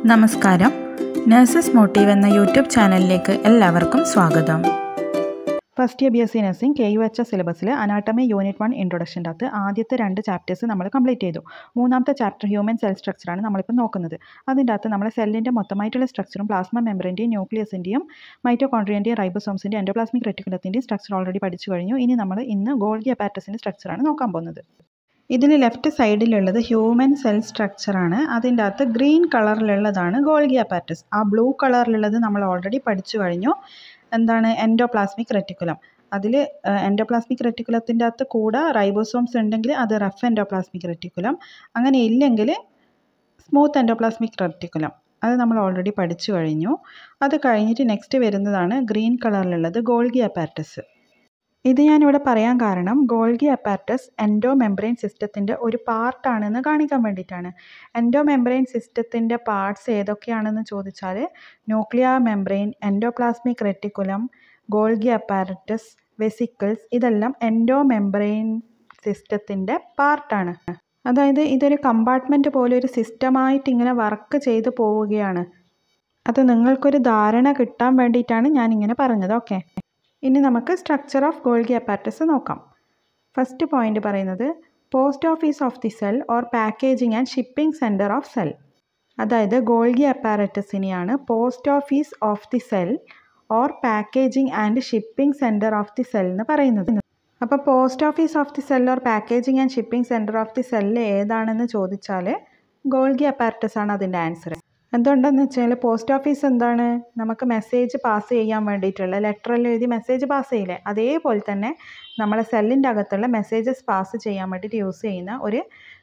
നമസ്കാരം nurses motive എന്ന YouTube ചാനലിലേക്ക് എല്ലാവർക്കും സ്വാഗതം first year B S C nursing K U H S സിലബസിൽ അനാട്ടമി യൂണിറ്റ് വൺ ഇൻട്രൊഡക്ഷൻ്റെ അകത്ത് ആദ്യത്തെ രണ്ട് ചാപ്റ്റേഴ്സ് നമ്മൾ കംപ്ലീറ്റ് ചെയ്തു മൂന്നാമത്തെ ചാപ്റ്റർ ഹ്യൂമൻ സെൽ സ്ട്രക്ചറാണ് നമ്മളിപ്പോൾ നോക്കുന്നത് അതിൻ്റെ അകത്ത് നമ്മളെ സെല്ലിൻ്റെ മൊത്തമായിട്ടുള്ള സ്ട്രക്ചറും പ്ലാസ്മ മെമ്പറിൻ്റെയും ന്യൂക്ലിയസിൻ്റെയും മൈറ്റോകോൺട്രിയൻ്റെയും റൈബോസോംസിൻ്റെയും എൻഡോപ്ലാസ്മിക് റെറ്റിക്കുലത്തിൻ്റെയും സ്ട്രക്ചർ ഓൾറെഡി പഠിച്ചു കഴിഞ്ഞു ഇനി നമ്മൾ ഇന്ന് ഗോൾഗി അപ്പാറ്റസിൻ്റെ സ്ട്രക്ചറാണ് നോക്കാൻ പോകുന്നത് ഇതിൽ ലെഫ്റ്റ് സൈഡിലുള്ളത് ഹ്യൂമൻ സെൽ സ്ട്രക്ചറാണ് അതിൻ്റെ അകത്ത് ഗ്രീൻ കളറിലുള്ളതാണ് ഗോൾഗി അപ്പാറ്റസ് ആ ബ്ലൂ കളറിലുള്ളത് നമ്മൾ ഓൾറെഡി പഠിച്ചു കഴിഞ്ഞു എന്താണ് എൻഡോപ്ലാസ്മിക് റെറ്റിക്കുലം അതിൽ എൻഡോപ്ലാസ്മിക് റെറ്റിക്കുലത്തിൻ്റെ അകത്ത് കൂടെ റൈബോസോംസ് ഉണ്ടെങ്കിൽ അത് റഫ് എൻഡോപ്ലാസ്മിക് റെറ്റിക്കുലം അങ്ങനെ ഇല്ലെങ്കിൽ സ്മൂത്ത് എൻഡോപ്ലാസ്മിക് റെറ്റിക്കുലം അത് നമ്മൾ ഓൾറെഡി പഠിച്ചു കഴിഞ്ഞു അത് കഴിഞ്ഞിട്ട് നെക്സ്റ്റ് വരുന്നതാണ് ഗ്രീൻ കളറിലുള്ളത് ഗോൾഗി അപ്പാറ്റസ് ഇത് ഞാനിവിടെ പറയാൻ കാരണം ഗോൾഗി അപ്പാറ്റസ് എൻഡോ മെംബ്രെയിൻ സിസ്റ്റത്തിൻ്റെ ഒരു പാർട്ടാണെന്ന് കാണിക്കാൻ വേണ്ടിയിട്ടാണ് എൻഡോ മെംബ്രെയിൻ സിസ്റ്റത്തിൻ്റെ പാർട്സ് ഏതൊക്കെയാണെന്ന് ചോദിച്ചാൽ nuclear membrane endoplasmic reticulum Golgi apparatus vesicles ഇതെല്ലാം എൻഡോ മെംബ്രെയിൻ സിസ്റ്റത്തിൻ്റെ പാർട്ടാണ് അതായത് ഇതൊരു കമ്പാർട്ട്മെൻറ്റ് പോലെ ഒരു സിസ്റ്റമായിട്ട് ഇങ്ങനെ വർക്ക് ചെയ്ത് പോവുകയാണ് അത് നിങ്ങൾക്കൊരു ധാരണ കിട്ടാൻ വേണ്ടിയിട്ടാണ് ഞാനിങ്ങനെ പറഞ്ഞത് ഓക്കെ ഇനി നമുക്ക് സ്ട്രക്ചർ ഓഫ് ഗോൾഗി അപ്പാറ്റസ് നോക്കാം ഫസ്റ്റ് പോയിന്റ് പറയുന്നത് post office of the cell or packaging and shipping centre of cell അതായത് ഗോൾഗി അപ്പാരറ്റസിനെയാണ് post office of the cell or packaging and shipping centre of the cell എന്ന് പറയുന്നത് അപ്പോൾ post office of the cell or packaging and shipping centre of the cell ഏതാണെന്ന് ചോദിച്ചാൽ Golgi apparatus ആണ് അതിൻ്റെ answer എന്തുകൊണ്ടെന്ന് വെച്ചാൽ പോസ്റ്റ് ഓഫീസ് എന്താണ് നമുക്ക് മെസ്സേജ് പാസ് ചെയ്യാൻ വേണ്ടിയിട്ടുള്ള ലെറ്ററിൽ എഴുതി മെസ്സേജ് പാസ് ചെയ്യില്ലേ അതേപോലെ തന്നെ നമ്മളെ സെല്ലിൻ്റെ അകത്തുള്ള മെസ്സേജസ് പാസ് ചെയ്യാൻ വേണ്ടിയിട്ട് യൂസ് ചെയ്യുന്ന ഒരു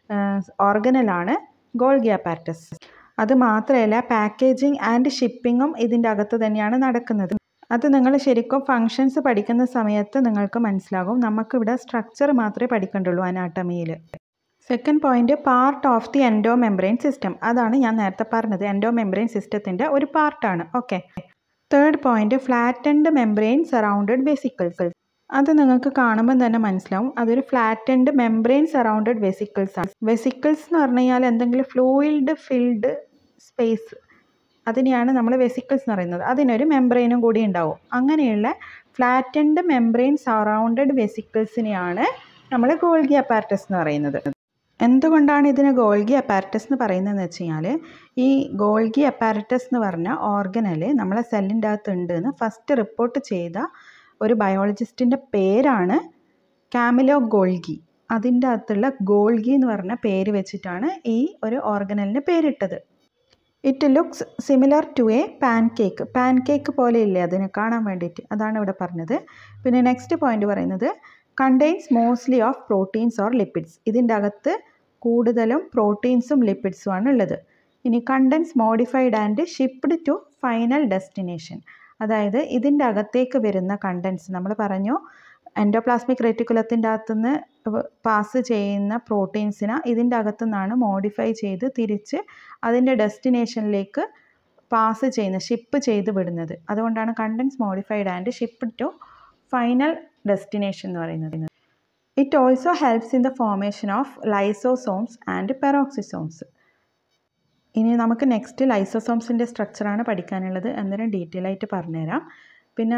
ഓർഗനലാണ് ഗോൾഗി അപ്പാരറ്റസ് അത് മാത്രമല്ല പാക്കേജിങ് ആൻഡ് ഷിപ്പിങ്ങും ഇതിൻ്റെ അകത്ത് തന്നെയാണ് നടക്കുന്നത് അത് നിങ്ങൾ ശരിക്കും ഫങ്ഷൻസ് പഠിക്കുന്ന സമയത്ത് നിങ്ങൾക്ക് മനസ്സിലാകും നമുക്കിവിടെ സ്ട്രക്ചർ മാത്രമേ പഠിക്കേണ്ടുള്ളൂ അനാട്ടമിയിൽ second point part of the endomembrane system അതാണ് ഞാൻ നേരത്തെ പറഞ്ഞത് എൻഡോ മെംബ്രെയിൻ സിസ്റ്റത്തിൻ്റെ ഒരു പാർട്ടാണ് okay third point flattened membrane surrounded vesicles അത് നിങ്ങൾക്ക് കാണുമ്പോൾ തന്നെ മനസ്സിലാവും അതൊരു ഫ്ലാറ്റൻഡ് മെംബ്രെയിൻ സറൗണ്ടഡ് വെസിക്കിൾസ് ആണ് വെസിക്കിൾസ് എന്ന് പറഞ്ഞു കഴിഞ്ഞാൽ എന്തെങ്കിലും ഫ്ലൂയിഡ് ഫിൽഡ് സ്പേസ് അതിനെയാണ് നമ്മൾ വെസിക്കിൾസ് എന്ന് പറയുന്നത് അതിനൊരു മെംബ്രെയിനും കൂടി ഉണ്ടാവും അങ്ങനെയുള്ള ഫ്ലാറ്റൻഡ് മെംബ്രെയിൻ സറൗണ്ടഡ് വെസിക്കിൾസിനെയാണ് നമ്മൾ ഗോൾഗി അപ്പാരറ്റസ് എന്ന് പറയുന്നത് എന്തുകൊണ്ടാണ് ഇതിന് ഗോൾഗി അപ്പാരറ്റസ് എന്ന് പറയുന്നതെന്ന് വെച്ച് കഴിഞ്ഞാൽ ഈ ഗോൾഗി അപ്പാരറ്റസ് എന്ന് പറഞ്ഞ ഓർഗനൽ നമ്മളെ സെല്ലിൻ്റെ അകത്ത് ഉണ്ട് എന്ന് ഫസ്റ്റ് റിപ്പോർട്ട് ചെയ്ത ഒരു ബയോളജിസ്റ്റിൻ്റെ പേരാണ് കാമിലോ ഗോൾഗി അതിൻ്റെ അകത്തുള്ള ഗോൾഗി എന്ന് പറഞ്ഞ പേര് വെച്ചിട്ടാണ് ഈ ഒരു ഓർഗനലിന് പേരിട്ടത് it looks similar to a pancake pancake പോലെ ഇല്ലേ അതിന് കാണാൻ വേണ്ടിയിട്ട് അതാണ് ഇവിടെ പറഞ്ഞത് പിന്നെ നെക്സ്റ്റ് പോയിന്റ് പറയുന്നത് contains mostly of proteins or lipids ഇതിൻ്റെ അകത്ത് കൂടുതലും പ്രോട്ടീൻസും ലിപ്പിഡ്സും ആണ് ഉള്ളത് ഇനി contents modified and shipped to final destination അതായത് ഇതിൻ്റെ അകത്തേക്ക് വരുന്ന കണ്ടൻസ് നമ്മൾ പറഞ്ഞു എൻഡോപ്ലാസ്മിക് റെറ്റിക്കുലത്തിൻ്റെ അകത്തുനിന്ന് പാസ് ചെയ്യുന്ന പ്രോട്ടീൻസിനെ ഇതിൻ്റെ അകത്തു നിന്നാണ് മോഡിഫൈ ചെയ്ത് തിരിച്ച് അതിൻ്റെ ഡെസ്റ്റിനേഷനിലേക്ക് പാസ് ചെയ്യുന്ന ഷിപ്പ് ചെയ്ത് വിടുന്നത് അതുകൊണ്ടാണ് contents modified and shipped to final destination എന്ന് പറയുന്നത് it also helps in the formation of lysosomes and peroxisomes ഇനി നമുക്ക് നെക്സ്റ്റ് ലൈസോസോംസിൻ്റെ സ്ട്രക്ചറാണ് പഠിക്കാനുള്ളത് അന്നേരം ഡീറ്റെയിൽ ആയിട്ട് പറഞ്ഞുതരാം പിന്നെ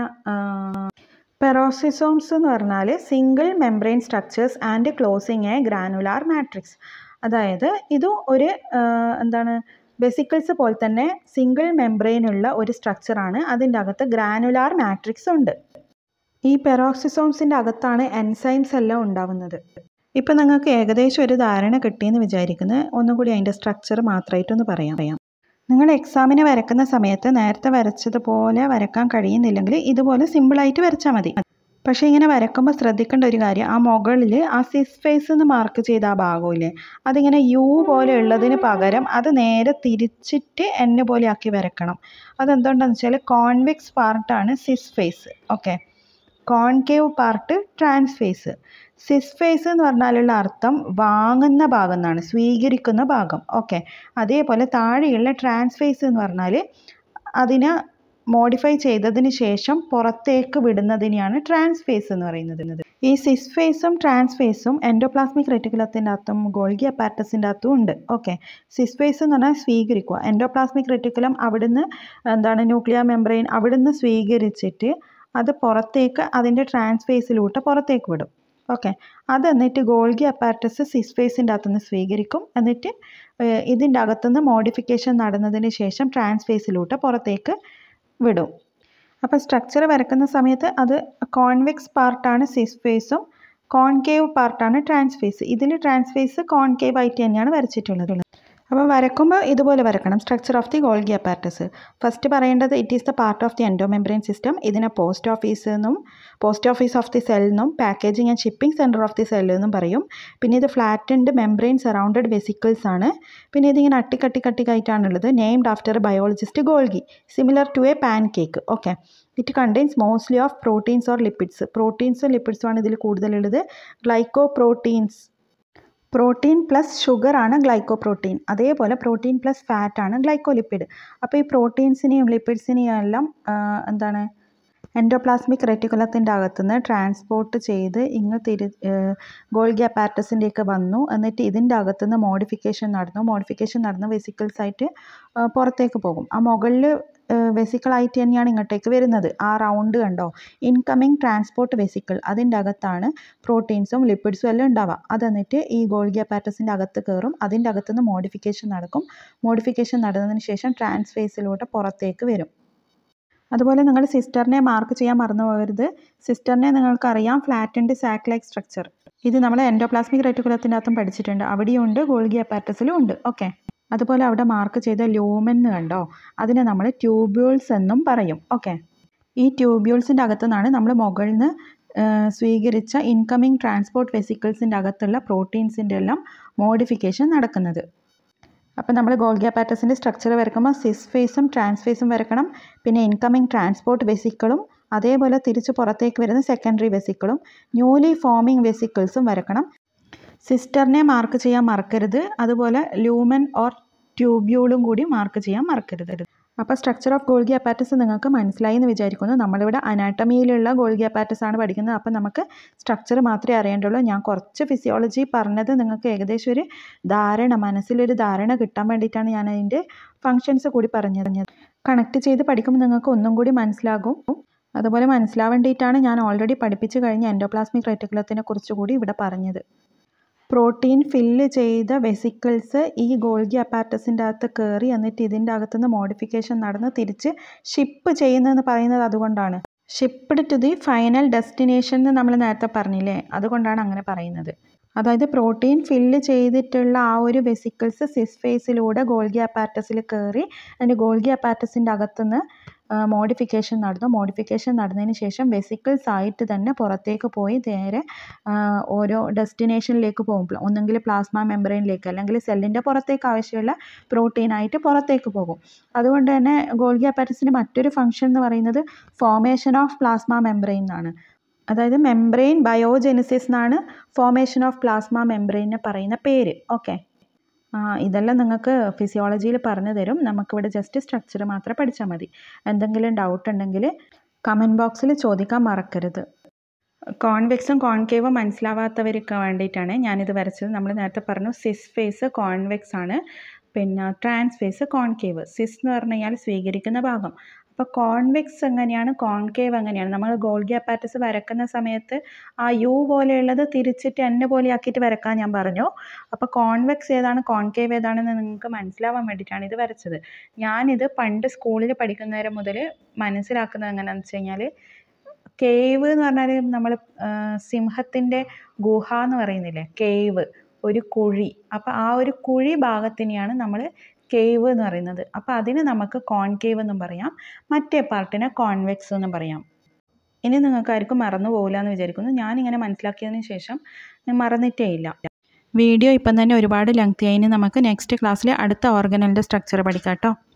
പെറോക്സിസോംസ് എന്ന് പറഞ്ഞാൽ single membrane structures and closing a granular matrix അതായത് ഇതും ഒരു എന്താണ് വെസിക്കിൾസ് പോലെ തന്നെ സിംഗിൾ മെംബ്രെയിനുള്ള ഒരു സ്ട്രക്ചറാണ് അതിൻ്റെ അകത്ത് ഗ്രാനുലാർ മാട്രിക്സ് ഉണ്ട് ഈ പെറോക്സിസോംസിൻ്റെ അകത്താണ് എൻസൈംസ് എല്ലാം ഉണ്ടാവുന്നത് ഇപ്പം നിങ്ങൾക്ക് ഏകദേശം ഒരു ധാരണ കിട്ടിയെന്ന് വിചാരിക്കുന്നത് ഒന്നുകൂടി അതിൻ്റെ സ്ട്രക്ചർ മാത്രമായിട്ടൊന്ന് പറയാം പറയാം നിങ്ങൾ എക്സാമിന് വരക്കുന്ന സമയത്ത് നേരത്തെ വരച്ചതുപോലെ വരക്കാൻ കഴിയുന്നില്ലെങ്കിൽ ഇതുപോലെ സിമ്പിളായിട്ട് വരച്ചാൽ മതി പക്ഷേ ഇങ്ങനെ വരക്കുമ്പോൾ ശ്രദ്ധിക്കേണ്ട ഒരു കാര്യം ആ മുകളിൽ ആ സിസ് ഫേസ് എന്ന് മാർക്ക് ചെയ്ത ആ ഭാഗമില്ലേ അതിങ്ങനെ യു പോലെ ഉള്ളതിന് പകരം അത് നേരെ തിരിച്ചിട്ട് എന്നെ പോലെ ആക്കി വരക്കണം അതെന്തുകൊണ്ടാണെന്ന് വെച്ചാൽ കോൺവെക്സ് പാർട്ടാണ് cis face okay concave part trans face cis face എന്ന് പറഞ്ഞാലുള്ള അർത്ഥം വാങ്ങുന്ന ഭാഗം എന്നാണ് സ്വീകരിക്കുന്ന ഭാഗം ഓക്കെ അതേപോലെ താഴെയുള്ള ട്രാൻസ്ഫേസ് എന്ന് പറഞ്ഞാൽ അതിനെ മോഡിഫൈ ചെയ്തതിന് ശേഷം പുറത്തേക്ക് വിടുന്നതിനെയാണ് ട്രാൻസ്ഫേസ് എന്ന് പറയുന്നത് ഈ സിസ് ഫേസും ട്രാൻസ് ഫേസും എൻഡോപ്ലാസ്മിക് റെറ്റിക്കുലത്തിൻ്റെ അകത്തും ഗോൾഗി അപ്പാറ്റസിൻ്റെ അകത്തും ഉണ്ട് ഓക്കെ സിസ് ഫേസ് എന്ന് പറഞ്ഞാൽ സ്വീകരിക്കുക എൻഡോപ്ലാസ്മിക് റെറ്റിക്കുലം അവിടുന്ന് എന്താണ് ന്യൂക്ലിയർ മെംബ്രെയിൻ അവിടുന്ന് സ്വീകരിച്ചിട്ട് അത് പുറത്തേക്ക് അതിൻ്റെ ട്രാൻസ് ഫേസിലൂടെ പുറത്തേക്ക് വിടും ഓക്കെ അത് എന്നിട്ട് ഗോൾഗി അപ്പാറ്റസ് സിസ് ഫേസിൻ്റെ അകത്തുനിന്ന് സ്വീകരിക്കും എന്നിട്ട് ഇതിൻ്റെ അകത്തുനിന്ന് മോഡിഫിക്കേഷൻ നടന്നതിന് ശേഷം ട്രാൻസ് ഫേസിലൂടെ പുറത്തേക്ക് വിടും അപ്പോൾ സ്ട്രക്ചർ വരക്കുന്ന സമയത്ത് അത് കോൺവെക്സ് പാർട്ടാണ് സിസ് ഫേസും കോൺകേവ് പാർട്ടാണ് ട്രാൻസ് ഫേസ് ഇതിൽ ട്രാൻസ് ഫേസ് കോൺകേവ് ആയിട്ട് തന്നെയാണ് വരച്ചിട്ടുള്ളത് അപ്പോൾ വരക്കുമ്പോൾ ഇതുപോലെ വരക്കണം structure of the Golgi apparatus first പറയേണ്ടത് it is the part of the endomembrane system ഇതിനെ പോസ്റ്റ് ഓഫീസ് എന്നും post office of the cell എന്നും packaging and shipping centre of the cell എന്നും പറയും പിന്നെ ഇത് ഫ്ലാറ്റൻഡ് മെംബ്രെയിൻ സറൗണ്ടഡ് വെസിക്കിൾസ് ആണ് പിന്നെ ഇതിങ്ങനെ അട്ടിക്കട്ടി കട്ടിക്കായിട്ടാണുള്ളത് named after biologist Golgi similar to a pancake okay it contains mostly of proteins or lipids പ്രോട്ടീൻസും ലിപ്പിഡ്സും ആണ് ഇതിൽ കൂടുതലുള്ളത് glycoproteins protein plus sugar ആണ് ഗ്ലൈക്കോ പ്രോട്ടീൻ അതേപോലെ പ്രോട്ടീൻ പ്ലസ് ഫാറ്റ് ആണ് ഗ്ലൈക്കോലിപ്പിഡ് അപ്പോൾ ഈ പ്രോട്ടീൻസിനെയും ലിപ്പിഡ്സിനെയും എല്ലാം എന്താണ് എൻഡോപ്ലാസ്മിക് റെറ്റിക്കുലത്തിൻ്റെ അകത്തുനിന്ന് ട്രാൻസ്പോർട്ട് ചെയ്ത് ഇങ്ങ് തിരി ഗോൾഗി അപ്പാർട്ടസിൻ്റെയൊക്കെ വന്നു എന്നിട്ട് ഇതിൻ്റെ അകത്തുനിന്ന് മോഡിഫിക്കേഷൻ നടന്നു മോഡിഫിക്കേഷൻ നടന്ന് വെസിക്കിൾസ് ആയിട്ട് പുറത്തേക്ക് പോകും ആ മുകളിൽ വെസിക്കിളായിട്ട് തന്നെയാണ് ഇങ്ങോട്ടേക്ക് വരുന്നത് ആ റൗണ്ട് കണ്ടോ ഇൻകമ്മിങ് ട്രാൻസ്പോർട്ട് വെസിക്കിൾ അതിൻ്റെ അകത്താണ് പ്രോട്ടീൻസും ലിപ്പിഡ്സും എല്ലാം ഉണ്ടാവുക അത് എന്നിട്ട് ഈ ഗോൾഗി അപ്പാറ്റസിൻ്റെ അകത്ത് കയറും അതിൻ്റെ അകത്തുനിന്ന് മോഡിഫിക്കേഷൻ നടക്കും മോഡിഫിക്കേഷൻ നടന്നതിന് ശേഷം ട്രാൻസ്ഫേസിലൂടെ പുറത്തേക്ക് വരും അതുപോലെ നിങ്ങൾ സിസ്റ്ററിനെ മാർക്ക് ചെയ്യാൻ മറന്നു പോകരുത് സിസ്റ്ററിനെ നിങ്ങൾക്കറിയാം ഫ്ലാറ്റൻഡ് സാക്ക് ലൈക്ക് സ്ട്രക്ചർ ഇത് നമ്മൾ എൻഡോപ്ലാസ്മിക് റെറ്റിക്കുലത്തിൻ്റെ അകത്തും പഠിച്ചിട്ടുണ്ട് അവിടെയുണ്ട് ഗോൾഗി അപ്പാറ്റസിലും ഉണ്ട് ഓക്കെ അതുപോലെ അവിടെ മാർക്ക് ചെയ്ത ലൂമൻ എന്ന് കണ്ടോ അതിനെ നമ്മൾ ട്യൂബ്യൂൾസ് എന്നും പറയും ഓക്കെ ഈ ട്യൂബ്യൂൾസിൻ്റെ അകത്തു നിന്നാണ് നമ്മൾ മുകളിൽ നിന്ന് സ്വീകരിച്ച ഇൻകമിങ് ട്രാൻസ്പോർട്ട് വെസിക്കിൾസിൻ്റെ അകത്തുള്ള പ്രോട്ടീൻസിൻ്റെ എല്ലാം മോഡിഫിക്കേഷൻ നടക്കുന്നത് അപ്പോൾ നമ്മൾ ഗോൾഗി അപ്പാറ്റസിൻ്റെ സ്ട്രക്ചർ വരക്കുമ്പോൾ സിസ് ഫേസും ട്രാൻസ് ഫേസും വരക്കണം പിന്നെ ഇൻകമിങ് ട്രാൻസ്പോർട്ട് വെസിക്കിളും അതേപോലെ തിരിച്ച് പുറത്തേക്ക് വരുന്ന സെക്കൻഡറി വെസിക്കിളും ന്യൂലി ഫോമിംഗ് വെസിക്കിൾസും വരക്കണം സിസ്റ്ററിനെ മാർക്ക് ചെയ്യാൻ മറക്കരുത് അതുപോലെ ലൂമൻ ഓർ ട്യൂബ്യൂളും കൂടി മാർക്ക് ചെയ്യാൻ മറക്കരുത് അപ്പോൾ സ്ട്രക്ചർ ഓഫ് ഗോൾഗി അപ്പാറ്റസ് നിങ്ങൾക്ക് മനസ്സിലായി എന്ന് വിചാരിക്കുന്നു നമ്മളിവിടെ അനാട്ടമിയിലുള്ള ഗോൾഗി അപ്പാറ്റസ് ആണ് പഠിക്കുന്നത് അപ്പോൾ നമുക്ക് സ്ട്രക്ചർ മാത്രമേ അറിയേണ്ടുള്ളൂ ഞാൻ കുറച്ച് ഫിസിയോളജി പറഞ്ഞത് നിങ്ങൾക്ക് ഏകദേശം ഒരു ധാരണ മനസ്സിലൊരു ധാരണ കിട്ടാൻ വേണ്ടിയിട്ടാണ് ഞാൻ അതിൻ്റെ ഫങ്ഷൻസ് കൂടി പറഞ്ഞത് കണക്ട് ചെയ്ത് പഠിക്കുമ്പോൾ നിങ്ങൾക്ക് ഒന്നും കൂടി മനസ്സിലാകും അതുപോലെ മനസ്സിലാവേണ്ടിയിട്ടാണ് ഞാൻ ഓൾറെഡി പഠിപ്പിച്ച് കഴിഞ്ഞ എൻഡോപ്ലാസ്മിക് റെറ്റിക്കുലത്തിനെ കുറിച്ച് കൂടി ഇവിടെ പറഞ്ഞത് പ്രോട്ടീൻ ഫില്ല് ചെയ്ത വെസിക്കിൾസ് ഈ ഗോൾഗി അപ്പാർട്ടസിൻ്റെ അകത്ത് കയറി എന്നിട്ട് ഇതിൻ്റെ അകത്തുനിന്ന് മോഡിഫിക്കേഷൻ നടന്ന് തിരിച്ച് ഷിപ്പ് ചെയ്യുന്നതെന്ന് പറയുന്നത് അതുകൊണ്ടാണ് shipped to the final destination എന്ന് നമ്മൾ നേരത്തെ പറഞ്ഞില്ലേ അതുകൊണ്ടാണ് അങ്ങനെ പറയുന്നത് അതായത് പ്രോട്ടീൻ ഫില്ല് ചെയ്തിട്ടുള്ള ആ ഒരു വെസിക്കിൾസ് സിസ് ഫേസിലൂടെ ഗോൾഗി അപ്പാർട്ടസിൽ കയറി അതിൻ്റെ ഗോൾഗി അപ്പാർട്ടസിൻ്റെ അകത്തുനിന്ന് മോഡിഫിക്കേഷൻ നടന്നു മോഡിഫിക്കേഷൻ നടന്നതിന് ശേഷം വെസിക്കിൾസ് ആയിട്ട് തന്നെ പുറത്തേക്ക് പോയി നേരെ ഓരോ ഡെസ്റ്റിനേഷനിലേക്ക് പോകും ഒന്നെങ്കിൽ പ്ലാസ്മ മെമ്പറൈനിലേക്ക് അല്ലെങ്കിൽ സെല്ലിൻ്റെ പുറത്തേക്ക് ആവശ്യമുള്ള പ്രോട്ടീനായിട്ട് പുറത്തേക്ക് പോകും അതുകൊണ്ട് തന്നെ ഗോൾഗി അപ്പാറ്റസിൻ്റെ മറ്റൊരു ഫംഗ്ഷൻ എന്ന് പറയുന്നത് ഫോമേഷൻ ഓഫ് പ്ലാസ്മ മെമ്പറൈൻ എന്നാണ് അതായത് മെംബ്രെയിൻ ബയോജെനിസിസ് എന്നാണ് ഫോമേഷൻ ഓഫ് പ്ലാസ്മ മെംബ്രെയിനെ പറയുന്ന പേര് ഓക്കെ ഇതെല്ലാം നിങ്ങൾക്ക് ഫിസിയോളജിയിൽ പറഞ്ഞു തരും നമുക്കിവിടെ ജസ്റ്റ് സ്ട്രക്ചർ മാത്രം പഠിച്ചാൽ മതി എന്തെങ്കിലും ഡൗട്ട് ഉണ്ടെങ്കിൽ കമൻറ്റ് ബോക്സിൽ ചോദിക്കാൻ മറക്കരുത് കോൺവെക്സും കോൺകേവും മനസ്സിലാവാത്തവർക്ക് വേണ്ടിയിട്ടാണ് ഞാനിത് വരച്ചത് നമ്മൾ നേരത്തെ പറഞ്ഞു സിസ് ഫേസ് കോൺവെക്സ് ആണ് പിന്നെ ട്രാൻസ് ഫേസ് കോൺകേവ് സിസ് എന്ന് പറഞ്ഞു കഴിഞ്ഞാൽ സ്വീകരിക്കുന്ന ഭാഗം അപ്പോൾ കോൺവെക്സ് എങ്ങനെയാണ് കോൺകേവ് എങ്ങനെയാണ് നമ്മൾ ഗോൾഗി അപ്പാറ്റസ് വരക്കുന്ന സമയത്ത് ആ യു പോലെയുള്ളത് തിരിച്ചിട്ട് എന്നെ പോലെ ആക്കിയിട്ട് വരക്കാൻ ഞാൻ പറഞ്ഞു അപ്പോൾ കോൺവെക്സ് ഏതാണ് കോൺകേവ് ഏതാണെന്ന് നിങ്ങൾക്ക് മനസ്സിലാവാൻ വേണ്ടിയിട്ടാണ് ഇത് വരച്ചത് ഞാനിത് പണ്ട് സ്കൂളിൽ പഠിക്കുന്നവരെ മുതൽ മനസ്സിലാക്കുന്നത് എങ്ങനെയാണെന്ന് വെച്ച് കഴിഞ്ഞാൽ കേവ് എന്ന് പറഞ്ഞാൽ നമ്മൾ സിംഹത്തിൻ്റെ ഗുഹ എന്ന് പറയുന്നില്ലേ കേവ് ഒരു കുഴി അപ്പോൾ ആ ഒരു കുഴി ഭാഗത്തിനെയാണ് നമ്മൾ കേവ് എന്ന് പറയുന്നത് അപ്പോൾ അതിന് നമുക്ക് കോൺകേവ് എന്നും പറയാം മറ്റേ പാർട്ടിനെ കോൺവെക്സ് എന്നും പറയാം ഇനി നിങ്ങൾക്ക് ആർക്കും മറന്നു പോകില്ല എന്ന് വിചാരിക്കുന്നു ഞാനിങ്ങനെ മനസ്സിലാക്കിയതിന് ശേഷം മറന്നിട്ടേ ഇല്ല വീഡിയോ ഇപ്പം തന്നെ ഒരുപാട് ലെങ്തി ആയിന് നമുക്ക് നെക്സ്റ്റ് ക്ലാസ്സിൽ അടുത്ത ഓർഗനലിൻ്റെ സ്ട്രക്ചർ പഠിക്കാം കേട്ടോ